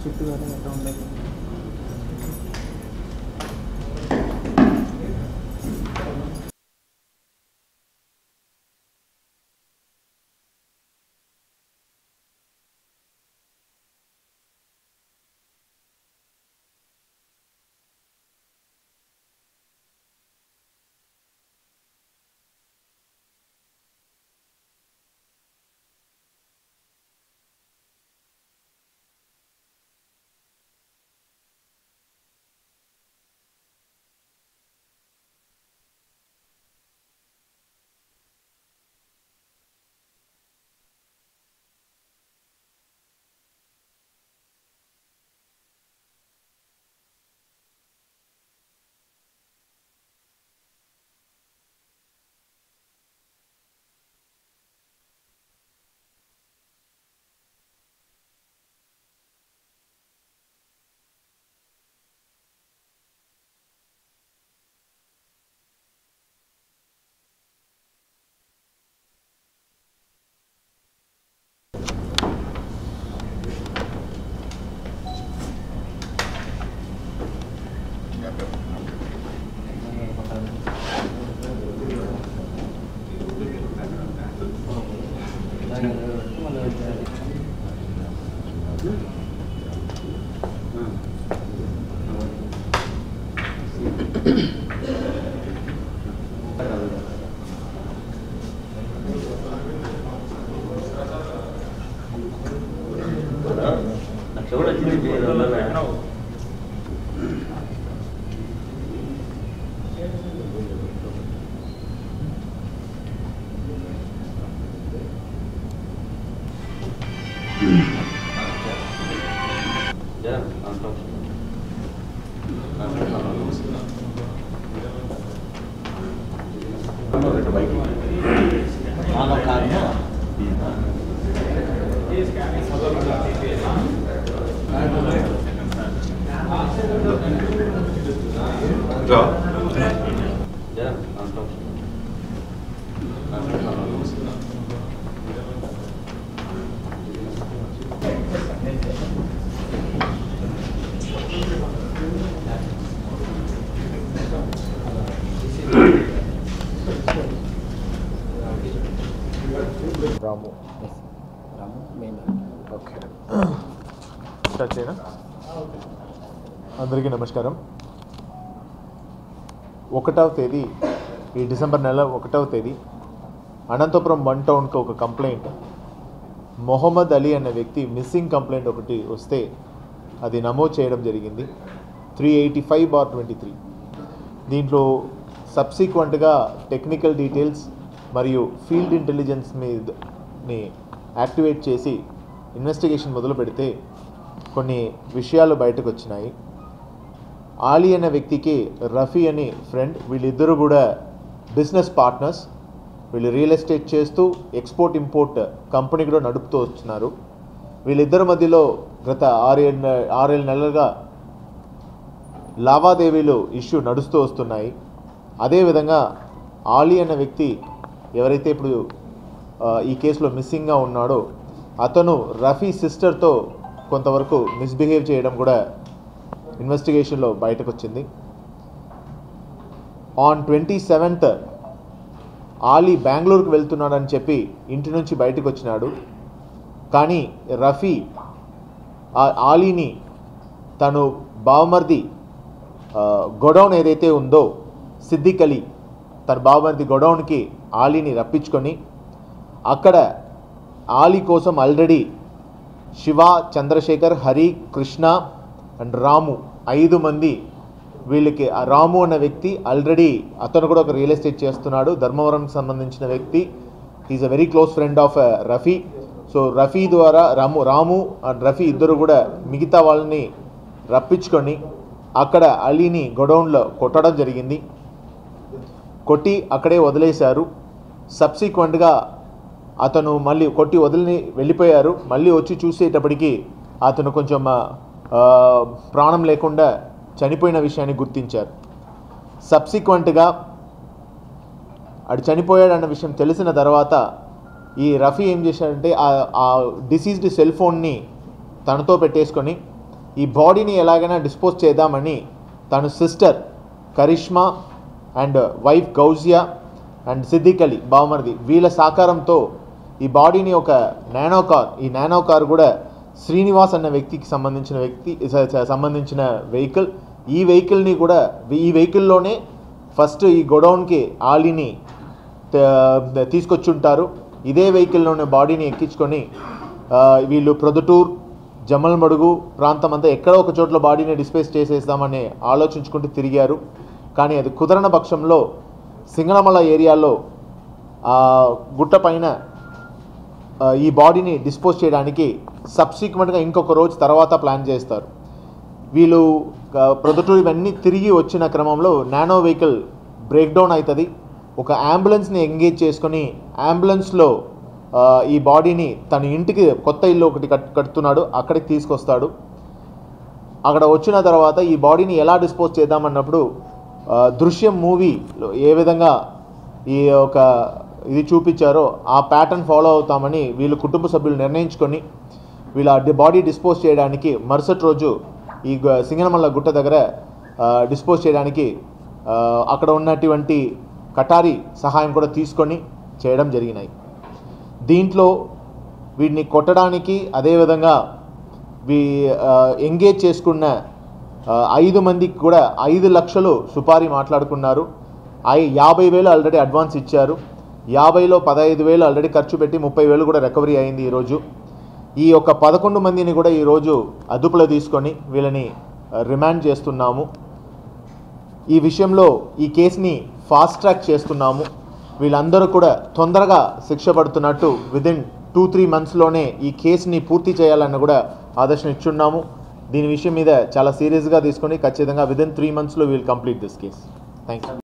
చుట్టూ కానీ ఎట్లా ఉండదు చెవుడు వచ్చింది పేరు ఉన్నదా? జరా, అంతా. జరా, అంతా. రాము రాము మెయిన్ ఓకే స్టార్ట్ చేయనా అందరికీ నమస్కారం ఒకటవ తేదీ ఈ డిసెంబర్ నెల ఒకటవ తేదీ అనంతపురం వన్ టౌన్కి ఒక కంప్లైంట్ మొహమ్మద్ అలీ అనే వ్యక్తి మిస్సింగ్ కంప్లైంట్ ఒకటి వస్తే అది నమోదు చేయడం జరిగింది three eighty five bar twenty three దీంట్లో సబ్సిక్వెంట్గా టెక్నికల్ డీటెయిల్స్ మరియు ఫీల్డ్ ఇంటెలిజెన్స్ మీదని యాక్టివేట్ చేసి ఇన్వెస్టిగేషన్ మొదలు పెడితే కొన్ని విషయాలు బయటకు వచ్చినాయి ఆలీ అనే వ్యక్తికి రఫీ అని ఫ్రెండ్ వీళ్ళిద్దరూ కూడా బిజినెస్ పార్ట్నర్స్ వీళ్ళు రియల్ ఎస్టేట్ చేస్తూ ఎక్స్పోర్ట్ ఇంపోర్ట్ కంపెనీ కూడా నడుపుతూ వస్తున్నారు వీళ్ళిద్దరి మధ్యలో గత ఆరేడు నె- ఆరేడు నెలలుగా లావాదేవీలు ఇష్యూ నడుస్తూ వస్తున్నాయి అదేవిధంగా ఆలీ అనే వ్యక్తి ఎవరైతే ఇప్పుడు ఆ, ఈ కేసులో మిస్సింగ్గా ఉన్నాడో అతను రఫీ సిస్టర్తో కొంతవరకు మిస్బిహేవ్ చేయడం కూడా ఇన్వెస్టిగేషన్లో బయటకు వచ్చింది ఆన్ ట్వంటీ సెవెంత్ ఆలీ బెంగళూరుకు వెళ్తున్నాడని చెప్పి ఇంటి నుంచి బయటకు వచ్చినాడు కానీ రఫీ ఆ ఆలీని తను బావమర్ది ఆ, గొడౌన్ ఏదైతే ఉందో సిద్దిక్ అలీ తన బావమర్ది గొడౌన్కి ఆలీని రప్పించుకొని అక్కడ ఆలీ కోసం ఆల్రెడీ శివ చంద్రశేఖర్ హరి కృష్ణ అండ్ రాము ఐదు మంది వీళ్ళకి ఆ రాము అన్న వ్యక్తి ఆల్రెడీ అతను కూడా ఒక రియల్ ఎస్టేట్ చేస్తున్నాడు ధర్మవరంకి సంబంధించిన వ్యక్తి is a very close friend of Rafi so Rafi ద్వారా రాము రాము అండ్ రఫీ ఇద్దరు కూడా మిగతా వాళ్ళని రప్పించుకొని అక్కడ అలీని గొడౌన్లో కొట్టడం జరిగింది కొట్టి అక్కడే వదిలేశారు సబ్సిక్వెంట్గా అతను మళ్ళీ కొట్టి వదిలి వెళ్ళిపోయారు మళ్ళీ వచ్చి చూసేటప్పటికి అతను కొంచెం ఆ, ప్రాణం లేకుండా చనిపోయిన విషయాన్ని గుర్తించారు సబ్సిక్వెంట్గా అడు చనిపోయాడు అన్న విషయం తెలిసిన తర్వాత ఈ రఫీ ఏం చేశాడంటే ఆ- ఆ డిసీజ్డ్ సెల్ ఫోన్ని తనతో పెట్టేసుకొని ఈ బాడీని ఎలాగైనా డిస్పోజ్ చేద్దామని తన sister Karishma and wife Gousia and Siddiq Ali బావమరిది వీళ్ళ సహకారంతో ఈ బాడీని ఒక నానో కార్ ఈ నానో కార్ కూడా శ్రీనివాస్ అన్న వ్యక్తికి సంబంధించిన వ్యక్తి స- స- సంబంధించిన వెహికల్ ఈ వెహికల్ని కూడా ఈ వెహికల్లోనే ఫస్ట్ ఈ గొడౌన్కి ఆలీని త- తీసుకొచ్చుంటారు ఇదే వెహికల్లోనే బాడీని ఎక్కించుకొని ఆ, వీళ్ళు ప్రొద్దుటూర్ జమ్మల్ మడుగు ప్రాంతం అంతా ఎక్కడో ఒక చోట్ల బాడీని డిస్పేస్ చేసేస్తామని ఆలోచించుకుంటూ తిరిగారు కానీ అది కుదరని పక్షంలో సింగనమల ఏరియాలో ఆ గుట్ట పైన ఆ, ఈ బాడీని డిస్పోజ్ చేయడానికి సబ్సిక్వెంట్గా ఇంకొక రోజు తర్వాత ప్లాన్ చేస్తారు వీళ్ళు ఆ, ప్రొద్దుటూరు ఇవన్నీ తిరిగి వచ్చిన క్రమంలో నానో వెహికల్ బ్రేక్ డౌన్ అవుతుంది ఒక అంబులెన్స్ని ఎంగేజ్ చేసుకొని అంబులెన్స్లో ఆ, ఈ బాడీని తన ఇంటికి కొత్త ఇల్లు ఒకటి కట్ కడుతున్నాడు అక్కడికి తీసుకొస్తాడు అక్కడ వచ్చిన తర్వాత ఈ బాడీని ఎలా డిస్పోజ్ చేద్దామన్నప్పుడు ఆ, దృశ్యం మూవీలో ఏ విధంగా ఈ ఒక ఇది చూపించారో ఆ ప్యాటర్న్ ఫాలో అవుతామని వీళ్ళు కుటుంబ సభ్యులు నిర్ణయించుకొని వీళ్ళ బాడీ డిస్పోజ్ చేయడానికి మరుసటి రోజు ఈ గ- సింగనమల్ల గుట్ట దగ్గర ఆ, డిస్పోజ్ చేయడానికి ఆ, అక్కడ ఉన్నటువంటి కటారి సహాయం కూడా తీసుకొని చేయడం జరిగినాయి దీంట్లో వీడిని కొట్టడానికి అదేవిధంగా వీ ఆ, ఎంగేజ్ చేసుకున్న ఆ, ఐదు మందికి కూడా ఐదు లక్షలు సుపారీ మాట్లాడుకున్నారు ఐ యాభై వేలు ఆల్రెడీ అడ్వాన్స్ ఇచ్చారు యాభైలో పదహైదు వేలు ఆల్రెడీ ఖర్చు పెట్టి ముప్పై వేలు కూడా రికవరీ అయింది ఈరోజు ఈ యొక్క పదకొండు మందిని కూడా ఈరోజు అదుపులో తీసుకొని వీళ్ళని ఆ, రిమాండ్ చేస్తున్నాము ఈ విషయంలో ఈ కేసుని ఫాస్ట్ ట్రాక్ చేస్తున్నాము వీళ్ళందరూ కూడా తొందరగా శిక్ష పడుతున్నట్టు విదిన్ టూ త్రీ మంత్స్లోనే ఈ కేసుని పూర్తి చేయాలని కూడా ఆదేశం ఇచ్చున్నాము దీని విషయం మీద చాలా సీరియస్గా తీసుకొని ఖచ్చితంగా విదిన్ త్రీ మంత్స్లో we'll complete this case thank you